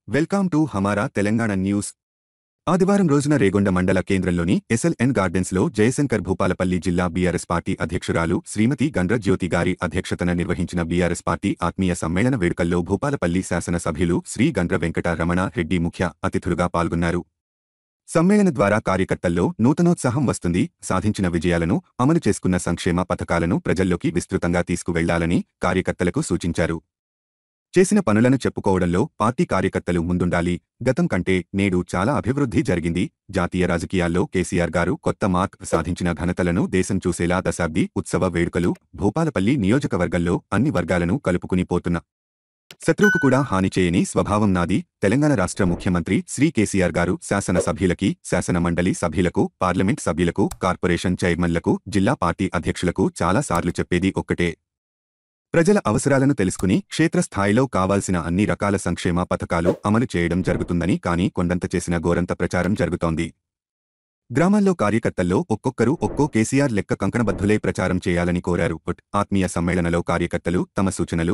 welcome to హమారా Telangana news ఆదివారం రోజున రేగొండ మండల కేంద్రంలోని ఎస్ఎల్ఎన్ గార్డెన్స్లో జయశంకర్ భూపాలపల్లి జిల్లా బీఆర్ఎస్ పార్టీ అధ్యక్షురాలు శ్రీమతి గండ్ర జ్యోతి గారి అధ్యక్షతన నిర్వహించిన బీఆర్ఎస్ పార్టీ ఆత్మీయ సమ్మేళన వేడుకల్లో భూపాలపల్లి శాసనసభ్యులు శ్రీ గండ్ర వెంకట రమణ రెడ్డి ముఖ్య అతిథులుగా పాల్గొన్నారు సమ్మేళన ద్వారా కార్యకర్తల్లో నూతనోత్సాహం వస్తుంది సాధించిన విజయాలను అమలు చేసుకున్న సంక్షేమ పథకాలను ప్రజల్లోకి విస్తృతంగా తీసుకువెళ్లాలని కార్యకర్తలకు సూచించారు చేసిన పనులను చెప్పుకోవడంలో పార్టీ కార్యకర్తలు ముందుండాలి గతం కంటే నేడు చాలా అభివృద్ధి జరిగింది జాతీయ రాజకీయాల్లో కేసీఆర్ గారు కొత్త మార్క్ సాధించిన ఘనతలను దేశం చూసేలా దశాబ్ది ఉత్సవ వేడుకలు భూపాలపల్లి నియోజకవర్గంలో అన్ని వర్గాలను కలుపుకుని పోతున్న శత్రువుకు కూడా హాని చేయని స్వభావం నాది తెలంగాణ రాష్ట్ర ముఖ్యమంత్రి శ్రీ కేసీఆర్ గారు శాసన సభ్యులకి శాసన మండలి సభ్యులకు పార్లమెంట్ సభ్యులకు కార్పొరేషన్ చైర్మన్లకు జిల్లా పార్టీ అధ్యక్షులకు చాలా సార్లు చెప్పేది ఒక్కటే ప్రజల అవసరాలను తెలుసుకుని క్షేత్రస్థాయిలో కావాల్సిన అన్ని రకాల సంక్షేమ పథకాలు అమలు చేయడం జరుగుతుందని కానీ కొండంత చేసిన గోరంత ప్రచారం జరుగుతోంది గ్రామాల్లో కార్యకర్తల్లో ఒక్కొక్కరు ఒక్కో కేసీఆర్ లెక్క కంకణబద్ధులై ప్రచారం చేయాలని కోరారు బట్ ఆత్మీయ సమ్మేళనలో కార్యకర్తలు తమ సూచనలు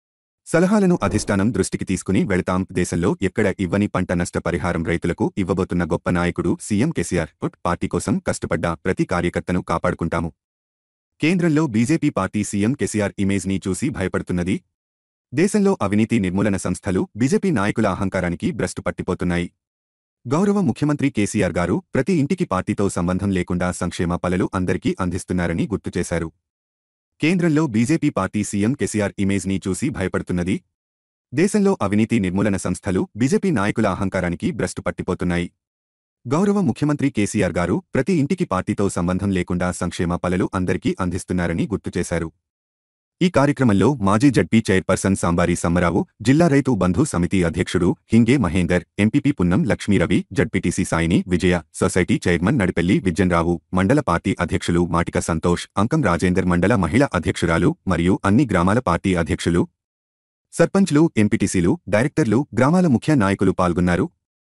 సలహాలను అధిష్టానం దృష్టికి తీసుకుని వెళతాం దేశంలో ఎక్కడ ఇవ్వని పంట నష్ట పరిహారం రైతులకు ఇవ్వబోతున్న గొప్ప నాయకుడు సీఎం కేసీఆర్ బట్ పార్టీ కోసం కష్టపడ్డ ప్రతి కార్యకర్తను కాపాడుకుంటాము కేంద్రంలో BJP party CM KCR image ని చూసి భయపడుతున్నది దేశంలో అవినీతి నిర్మూలన సంస్థలు బీజేపీ నాయకుల అహంకారానికి భ్రష్టు పట్టిపోతున్నాయి గౌరవ ముఖ్యమంత్రి కేసీఆర్ గారు ప్రతి ఇంటికి పార్టీతో సంబంధం లేకుండా సంక్షేమ పలలు అందరికీ అందిస్తున్నారని గుర్తు చేశారు కేంద్రంలో BJP party CM KCR image ని చూసి భయపడుతున్నది దేశంలో అవినీతి నిర్మూలన సంస్థలు బీజేపీ నాయకుల అహంకారానికి భ్రష్టు పట్టిపోతున్నాయి గౌరవ ముఖ్యమంత్రి కేసీఆర్ గారు ప్రతి ఇంటికి పార్టీతో సంబంధం లేకుండా సంక్షేమ పలలు అందరికీ అందిస్తున్నారని గుర్తు చేశారు ఈ కార్యక్రమంలో మాజీ జడ్పీ చైర్పర్సన్ సాంబారి సమ్మరావు జిల్లా రైతు బంధు సమితి అధ్యక్షుడు Hinge Mahender MPP Punnam Lakshmiravi ZPTC Saini Vijaya society chairman Nadipelli Vijjanrao mandal party అధ్యక్షులు మాటిక సంతోష్ అంకం రాజేందర్ మండల మహిళా అధ్యక్షురాలు మరియు అన్ని గ్రామాల పార్టీ అధ్యక్షులు సర్పంచ్లు ఎంపీటీసీలు డైరెక్టర్లు గ్రామాల ముఖ్య నాయకులు పాల్గొన్నారు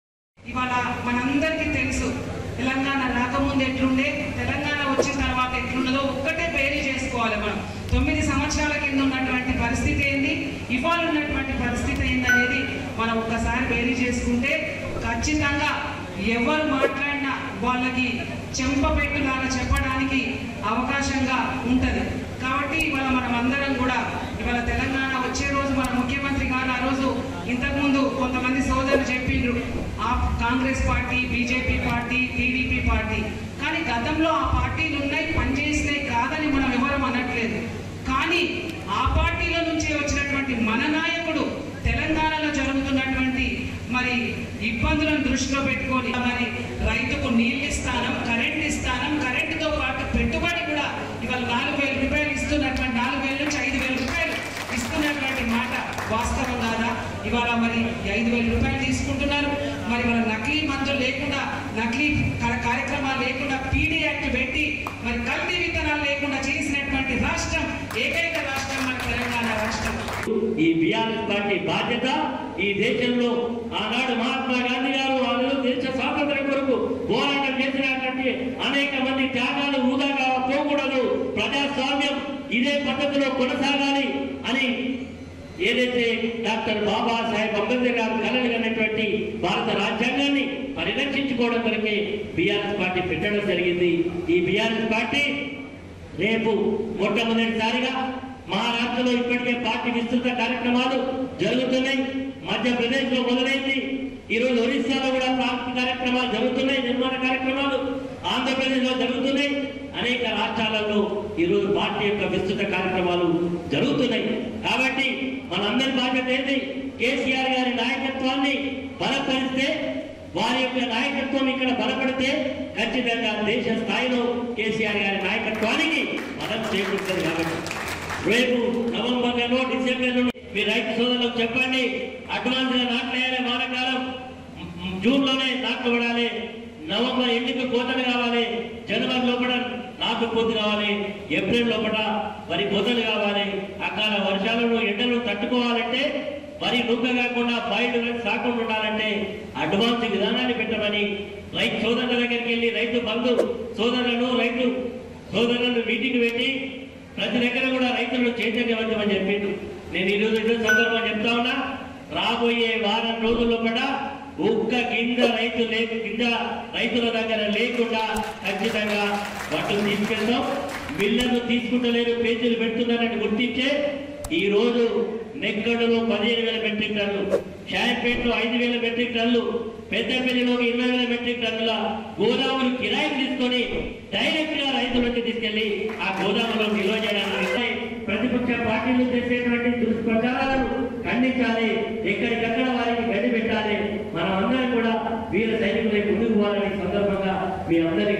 ఇవాళ మనందరికీ తెలుసు తెలంగాణ రాకముందు ఎట్లుండే తెలంగాణ వచ్చిన తర్వాత ఎట్లున్నదో ఒక్కటే బేరీ చేసుకోవాలి మనం తొమ్మిది సంవత్సరాల కింద ఉన్నటువంటి పరిస్థితి ఏంది ఇవాళ ఉన్నటువంటి పరిస్థితి ఏంది అనేది మనం ఒక్కసారి బేరీ చేసుకుంటే ఖచ్చితంగా ఎవరు మాట్లాడినా వాళ్ళకి చెంపపెట్టులాగా చెప్పడానికి అవకాశంగా ఉంటది కాబట్టి ఇవాళ మనం అందరం కూడా ఇవాళ తెలంగాణ వచ్చే రోజు మన ముఖ్యమంత్రి గారు ఆ రోజు ఇంతకుముందు కొంతమంది సోదరులు చెప్పిండ్రు ఆ Congress party BJP party TDP party కానీ గతంలో ఆ పార్టీలు ఉన్నాయి పనిచేసినాయి కాదని మనం ఎవరం అనట్లేదు కానీ ఆ పార్టీల నుంచి వచ్చినటువంటి మన నాయకుడు తెలంగాణలో జరుగుతున్నటువంటి మరి ఇబ్బందులను దృష్టిలో పెట్టుకొని మరి రైతుకు నీళ్ళు ఇస్తానం కరెంట్ ఇస్తానం కరెంటుతో పాటు పెట్టుబడి కూడా ఇవాళ నాలుగు వేల రూపాయలు ఇస్తున్నటువంటి నాలుగు వేల నుంచి ఐదు వేల రూపాయలు ఇస్తున్నటువంటి మాట వాస్తవం కాదా ఇవాళ మరి ఐదు వేల రూపాయలు తీసుకుంటున్నారు మరి మన నకిలీ మందులు లేకుండా నకిలీ కా- కార్యక్రమాలు లేకుండా పీడీ యాక్ట్ పెట్టి మరి కల్తీ విత్తనాలు లేకుండా చేసినటువంటి రాష్ట్రం ఏకైక రాష్ట్రం మన తెలంగాణ రాష్ట్రం ఈ బీఆర్ఎస్ పార్టీ బాధ్యత ఈ దేశంలో ఆనాడు మహాత్మా గాంధీ గారు వాళ్ళు దేశ స్వాతంత్ర్యం కొరకు పోరాటం చేసినటువంటి అనేక మంది త్యాగాలు వృధాగా పోకూడదు ప్రజాస్వామ్యం ఇదే పద్ధతిలో కొనసాగాలి అని ఏదైతే డాక్టర్ బాబాసాహెబ్ అంబేద్కర్ గారు కలలుగన్నటువంటి భారత రాజ్యాంగాన్ని పరిరక్షించుకోవడం కొరకే బీఆర్ఎస్ పార్టీ పెట్టడం జరిగింది ఈ బీఆర్ఎస్ పార్టీ రేపు మొట్టమొదటిసారిగా మహారాష్ట్రలో ఇప్పటికే పార్టీ విస్తృత కార్యక్రమాలు జరుగుతున్నాయి మధ్యప్రదేశ్ లో మొదలైంది ఈరోజు ఒరిస్సాలో కూడా ప్రాంతీయ కార్యక్రమాలు జరుగుతున్నాయి నిర్మాణ కార్యక్రమాలు ఆంధ్రప్రదేశ్ లో జరుగుతున్నాయి అనేక రాష్ట్రాలలో ఈరోజు పార్టీ యొక్క విస్తృత కార్యక్రమాలు జరుగుతున్నాయి కాబట్టి మనందరి బాధ్యత ఏంటి కేసీఆర్ గారి నాయకత్వాన్ని బలపరిస్తే వారి యొక్క నాయకత్వం ఇక్కడ బలపడితే ఖచ్చితంగా దేశ స్థాయిలో కేసీఆర్ గారి నాయకత్వానికి బలం చేకూరుతుంది కాబట్టి రేపు నవంబర్ నెలలో డిసెంబర్ నెలలో మీ రైతు సోదరులకు చెప్పండి అడ్వాన్స్ గా నాట్లేయాలి వానకాలం జూన్ లోనే నాట్లు పడాలి నవంబర్ ఎండుకు కోతలు కావాలి జనవరి లోపల నాటు కోతలు కావాలి ఏప్రిల్ లోపల వరి కోతలు కావాలి అకాల వర్షాలను ఎండలు తట్టుకోవాలంటే వరి నూక కాకుండా బయలు సాకుండా ఉండాలంటే అడ్వాన్స్ విధానాన్ని పెట్టమని రైతు సోదరుల దగ్గరికి వెళ్ళి రైతు బంధు సోదరులను రైతు సోదరులను మీటింగ్ పెట్టి ప్రతి దగ్గర కూడా రైతులను చైతన్యవంతమని చెప్పిండు నేను ఈరోజు ఇదే సందర్భంగా చెప్తా ఉన్నా రాబోయే వారం రోజుల్లో కూడా ఒక్క గింజ రైతు లేకు గింజ రైతుల దగ్గర లేకుండా ఖచ్చితంగా వాటిని తీసుకెళ్తాం మిల్లర్లు తీసుకుంటలేరు పేజీలు పెడుతున్నారని గుర్తించే ఈ రోజు నెక్కడులో పదిహేను వేల మెట్రిక్ టన్నులు షాయపేటలో ఐదు వేల మెట్రిక్ టన్నులు పెద్దపల్లిలో ఇరవై వేల మెట్రిక్ టన్నుల గోదాములు కిరాయికి తీసుకొని డైరెక్ట్ గా రైతులకు తీసుకెళ్లి ఆ గోదాములో నిల్వ చేయడానికి ప్రతిపక్ష పార్టీలు చేసేటువంటి దుష్ప్రచారాలను ఖండించాలి ఎక్కడికక్కడ వారికి గడి పెట్టాలి మనం అందరం కూడా వీర సైనికులై ముందుకు పోవాలని సందర్భంగా మీ అందరి